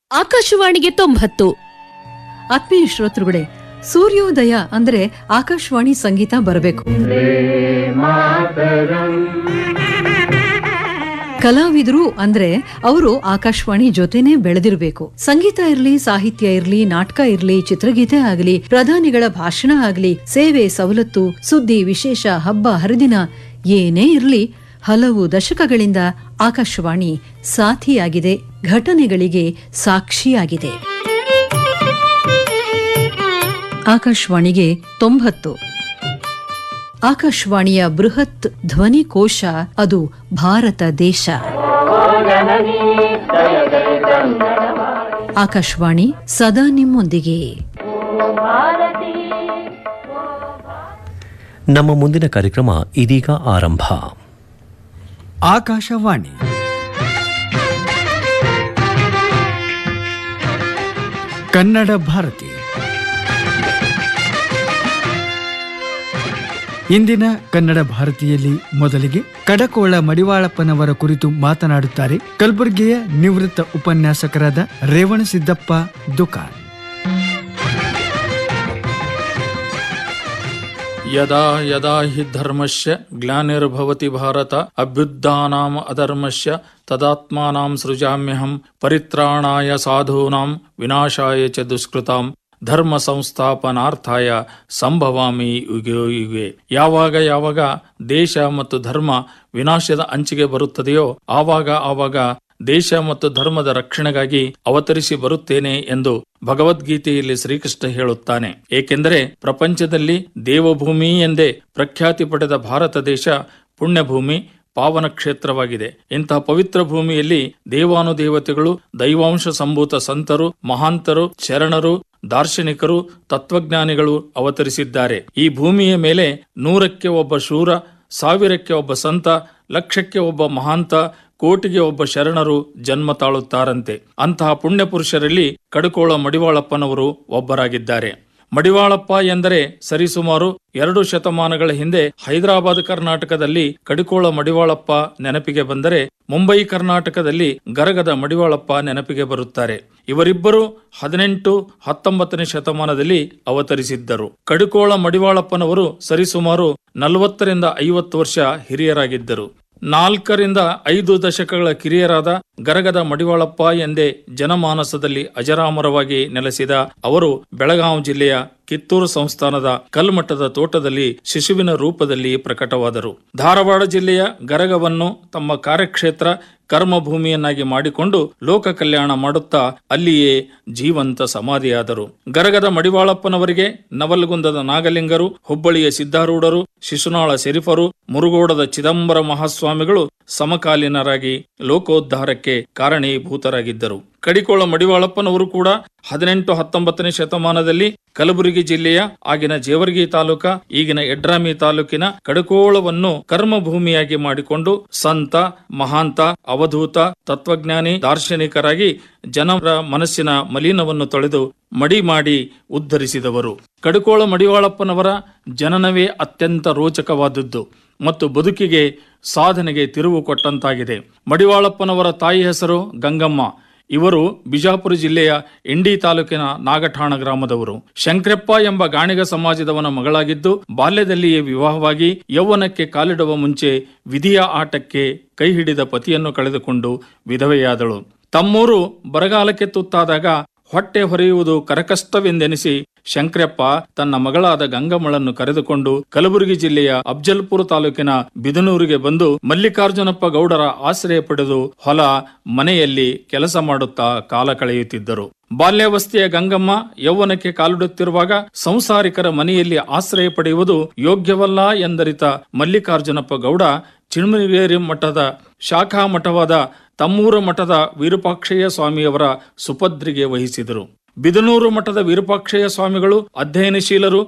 ಆಕಾಶವಾಣಿಗೆ ತೊಂಬತ್ತು ಆತ್ಮೀಯ ಶ್ರೋತೃಗಳೇ ಸೂರ್ಯೋದಯ ಅಂದ್ರೆ ಆಕಾಶವಾಣಿ ಸಂಗೀತ ಬರಬೇಕು ಕಲಾವಿದರು ಅಂದ್ರೆ ಅವರು ಆಕಾಶವಾಣಿ ಜೊತೆನೆ ಬೆಳೆದಿರಬೇಕು ಸಂಗೀತ ಇರ್ಲಿ ಸಾಹಿತ್ಯ ಇರ್ಲಿ ನಾಟಕ ಇರ್ಲಿ ಚಿತ್ರಗೀತೆ ಆಗಲಿ ಪ್ರಧಾನಿಗಳ ಭಾಷಣ ಆಗಲಿ ಸೇವೆ ಸವಲತ್ತು ಸುದ್ದಿ ವಿಶೇಷ ಹಬ್ಬ ಹರಿದಿನ ಏನೇ ಇರ್ಲಿ ಹಲವು ದಶಕಗಳಿಂದ ಆಕಾಶವಾಣಿ ಸಾಥಿಯಾಗಿದೆ ಘಟನೆಗಳಿಗೆ ಸಾಕ್ಷಿಯಾಗಿದೆ ಆಕಾಶವಾಣಿಗೆ ತೊಂಬತ್ತು ಆಕಾಶವಾಣಿಯ ಬೃಹತ್ ಧ್ವನಿ ಕೋಶ ಅದು ಭಾರತ ದೇಶ ಆಕಾಶವಾಣಿ ಸದಾ ನಿಮ್ಮೊಂದಿಗೆ ನಮ್ಮ ಮುಂದಿನ ಕಾರ್ಯಕ್ರಮ ಇದೀಗ ಆರಂಭ ಆಕಾಶವಾಣಿ ಕನ್ನಡ ಭಾರತಿ ಇಂದಿನ ಕನ್ನಡ ಭಾರತಿಯಲ್ಲಿ ಮೊದಲಿಗೆ ಕಡಕೋಳ ಮಡಿವಾಳಪ್ಪನವರ ಕುರಿತು ಮಾತನಾಡುತ್ತಾರೆ ಕಲಬುರಗಿಯ ನಿವೃತ್ತ ಉಪನ್ಯಾಸಕರಾದ ರೇವಣಸಿದ್ದಪ್ಪ ದುಕಾನ್ ಯದಾ ಯದಾ ಹಿ ಧರ್ಮಸ್ಯ ಗ್ಲಾನಿರ್ಭವತಿ ಭಾರತ ಅಭ್ಯುತ್ಥಾನಾಂ ಅಧರ್ಮಸ್ಯ ತದಾತ್ಮಾನಾಂ ಸೃಜಾಮ್ಯಹಂ ಪರಿತ್ರಾಣಾಯ ಸಾಧೂನಾಂ ವಿನಾಶಾಯ ಚ ದುಷ್ಕೃತಾಂ ಧರ್ಮ ಸಂಸ್ಥಾಪನಾರ್ಥಾಯ ಸಂಭವಾಮಿ ಯುಗೆ ಯುಗೆ ಯಾವಾಗ ಯಾವಾಗ ದೇಶ ಮತ್ತು ಧರ್ಮ ವಿನಾಶದ ಅಂಚಿಗೆ ಬರುತ್ತದೆಯೋ ಆವಾಗ ಆವಾಗ ದೇಶ ಮತ್ತು ಧರ್ಮದ ರಕ್ಷಣೆಗಾಗಿ ಅವತರಿಸಿ ಬರುತ್ತೇನೆ ಎಂದು ಭಗವದ್ಗೀತೆಯಲ್ಲಿ ಶ್ರೀಕೃಷ್ಣ ಹೇಳುತ್ತಾನೆ ಏಕೆಂದರೆ ಪ್ರಪಂಚದಲ್ಲಿ ದೇವಭೂಮಿ ಎಂದೇ ಪ್ರಖ್ಯಾತಿ ಪಡೆದ ಭಾರತ ದೇಶ ಪುಣ್ಯಭೂಮಿ ಪಾವನ ಕ್ಷೇತ್ರವಾಗಿದೆ ಇಂತಹ ಪವಿತ್ರ ಭೂಮಿಯಲ್ಲಿ ದೇವಾನುದೇವತೆಗಳು ದೈವಾಂಶ ಸಂಭೂತ ಸಂತರು ಮಹಾಂತರು ಶರಣರು ದಾರ್ಶನಿಕರು ತತ್ವಜ್ಞಾನಿಗಳು ಅವತರಿಸಿದ್ದಾರೆ ಈ ಭೂಮಿಯ ಮೇಲೆ ನೂರಕ್ಕೆ ಒಬ್ಬ ಶೂರ ಸಾವಿರಕ್ಕೆ ಒಬ್ಬ ಸಂತ ಲಕ್ಷಕ್ಕೆ ಒಬ್ಬ ಮಹಾಂತ ಕೋಟಿಗೆ ಒಬ್ಬ ಶರಣರು ಜನ್ಮ ತಾಳುತ್ತಾರಂತೆ ಅಂತಹ ಪುಣ್ಯ ಪುರುಷರಲ್ಲಿ ಕಡುಕೋಳ ಮಡಿವಾಳಪ್ಪನವರು ಒಬ್ಬರಾಗಿದ್ದಾರೆ ಮಡಿವಾಳಪ್ಪ ಎಂದರೆ ಸರಿಸುಮಾರು ಎರಡು ಶತಮಾನಗಳ ಹಿಂದೆ ಹೈದರಾಬಾದ್ ಕರ್ನಾಟಕದಲ್ಲಿ ಕಡಿಕೋಳ ಮಡಿವಾಳಪ್ಪ ನೆನಪಿಗೆ ಬಂದರೆ ಮುಂಬೈ ಕರ್ನಾಟಕದಲ್ಲಿ ಗರಗದ ಮಡಿವಾಳಪ್ಪ ನೆನಪಿಗೆ ಬರುತ್ತಾರೆ ಇವರಿಬ್ಬರು ಹದಿನೆಂಟು ಹತ್ತೊಂಬತ್ತನೇ ಶತಮಾನದಲ್ಲಿ ಅವತರಿಸಿದ್ದರು ಕಡಿಕೋಳ ಮಡಿವಾಳಪ್ಪನವರು ಸರಿಸುಮಾರು ನಲವತ್ತರಿಂದ ಐವತ್ತು ವರ್ಷ ಹಿರಿಯರಾಗಿದ್ದರು ನಾಲ್ಕರಿಂದ ಐದು ದಶಕಗಳ ಕಿರಿಯರಾದ ಗರಗದ ಮಡಿವಾಳಪ್ಪ ಎಂದೇ ಜನಮಾನಸದಲ್ಲಿ ಅಜರಾಮರವಾಗಿ ನೆಲೆಸಿದ ಅವರು ಬೆಳಗಾವಿ ಜಿಲ್ಲೆಯ ಕಿತ್ತೂರು ಸಂಸ್ಥಾನದ ಕಲ್ಮಟ್ಟದ ತೋಟದಲ್ಲಿ ಶಿಶುವಿನ ರೂಪದಲ್ಲಿ ಪ್ರಕಟವಾದರು ಧಾರವಾಡ ಜಿಲ್ಲೆಯ ಗರಗವನ್ನು ತಮ್ಮ ಕಾರ್ಯಕ್ಷೇತ್ರ ಕರ್ಮಭೂಮಿಯನ್ನಾಗಿ ಮಾಡಿಕೊಂಡು ಲೋಕ ಕಲ್ಯಾಣ ಮಾಡುತ್ತಾ ಅಲ್ಲಿಯೇ ಜೀವಂತ ಸಮಾಧಿಯಾದರು ಗರಗದ ಮಡಿವಾಳಪ್ಪನವರಿಗೆ ನವಲ್ಗುಂದದ ನಾಗಲಿಂಗರು ಹುಬ್ಬಳ್ಳಿಯ ಸಿದ್ಧಾರೂಢರು ಶಿಶುನಾಳ ಶರೀಫರು ಮುರುಗೋಡದ ಚಿದಂಬರ ಮಹಾಸ್ವಾಮಿಗಳು ಸಮಕಾಲೀನರಾಗಿ ಲೋಕೋದ್ಧಾರಕ್ಕೆ ಕಾರಣೀಭೂತರಾಗಿದ್ದರು ಕಡಿಕೋಳ ಮಡಿವಾಳಪ್ಪನವರು ಕೂಡ ಹದಿನೆಂಟು ಹತ್ತೊಂಬತ್ತನೇ ಶತಮಾನದಲ್ಲಿ ಕಲಬುರಗಿ ಜಿಲ್ಲೆಯ ಆಗಿನ ಜೇವರ್ಗಿ ತಾಲೂಕ ಈಗಿನ ಯಡ್ರಾಮಿ ತಾಲೂಕಿನ ಕಡಕೋಳವನ್ನು ಕರ್ಮಭೂಮಿಯಾಗಿ ಮಾಡಿಕೊಂಡು ಸಂತ ಮಹಾಂತ ಅವಧೂತ ತತ್ವಜ್ಞಾನಿ ದಾರ್ಶನಿಕರಾಗಿ ಜನರ ಮನಸ್ಸಿನ ಮಲಿನವನ್ನು ತೊಳೆದು ಮಡಿ ಮಾಡಿ ಉದ್ಧರಿಸಿದವರು ಕಡುಕೋಳ ಮಡಿವಾಳಪ್ಪನವರ ಜನನವೇ ಅತ್ಯಂತ ರೋಚಕವಾದದ್ದು ಮತ್ತು ಬದುಕಿಗೆ ಸಾಧನೆಗೆ ತಿರುವು ಕೊಟ್ಟಂತಾಗಿದೆ ಮಡಿವಾಳಪ್ಪನವರ ತಾಯಿ ಹೆಸರು ಗಂಗಮ್ಮ ಇವರು ಬಿಜಾಪುರ ಜಿಲ್ಲೆಯ ಇಂಡಿ ತಾಲೂಕಿನ ನಾಗಠಾಣ ಗ್ರಾಮದವರು ಶಂಕರಪ್ಪ ಎಂಬ ಗಾಣಿಗ ಸಮಾಜದವನ ಮಗಳಾಗಿದ್ದು ಬಾಲ್ಯದಲ್ಲಿಯೇ ವಿವಾಹವಾಗಿ ಯೌವನಕ್ಕೆ ಕಾಲಿಡುವ ಮುಂಚೆ ವಿಧಿಯ ಆಟಕ್ಕೆ ಕೈ ಹಿಡಿದ ಪತಿಯನ್ನು ಕಳೆದುಕೊಂಡು ವಿಧವೆಯಾದಳು ತಮ್ಮೂರು ಬರಗಾಲಕ್ಕೆ ತುತ್ತಾದಾಗ ಹೊಟ್ಟೆ ಹೊರೆಯುವುದು ಕರಕಷ್ಟವೆಂದೆನಿಸಿ ಶಂಕರಪ್ಪ ತನ್ನ ಮಗಳಾದ ಗಂಗಮ್ಮಳನ್ನು ಕರೆದುಕೊಂಡು ಕಲಬುರಗಿ ಜಿಲ್ಲೆಯ ಅಫ್ಜಲ್ಪುರ ತಾಲೂಕಿನ ಬಿದನೂರಿಗೆ ಬಂದು ಮಲ್ಲಿಕಾರ್ಜುನಪ್ಪ ಗೌಡರ ಆಶ್ರಯ ಪಡೆದು ಹೊಲ ಮನೆಯಲ್ಲಿ ಕೆಲಸ ಮಾಡುತ್ತಾ ಕಾಲ ಕಳೆಯುತ್ತಿದ್ದರು ಬಾಲ್ಯಾವಸ್ಥೆಯ ಗಂಗಮ್ಮ ಯೌವನಕ್ಕೆ ಕಾಲಿಡುತ್ತಿರುವಾಗ ಸಂಸಾರಿಕರ ಮನೆಯಲ್ಲಿ ಆಶ್ರಯ ಪಡೆಯುವುದು ಯೋಗ್ಯವಲ್ಲ ಎಂದರಿತ ಮಲ್ಲಿಕಾರ್ಜುನಪ್ಪ ಗೌಡ ಚಿಣ್ಮನೇರಿ ಮಠದ ಶಾಖಾ ಮಠವಾದ ತಮ್ಮೂರ ಮಠದ ವಿರೂಪಾಕ್ಷಯ್ಯ ಸ್ವಾಮಿಯವರ ಸುಪದ್ರಿಗೆ ವಹಿಸಿದರು ಬಿದನೂರು ಮಠದ ವಿರೂಪಾಕ್ಷಯ್ಯ ಸ್ವಾಮಿಗಳು ಅಧ್ಯಯನಶೀಲರು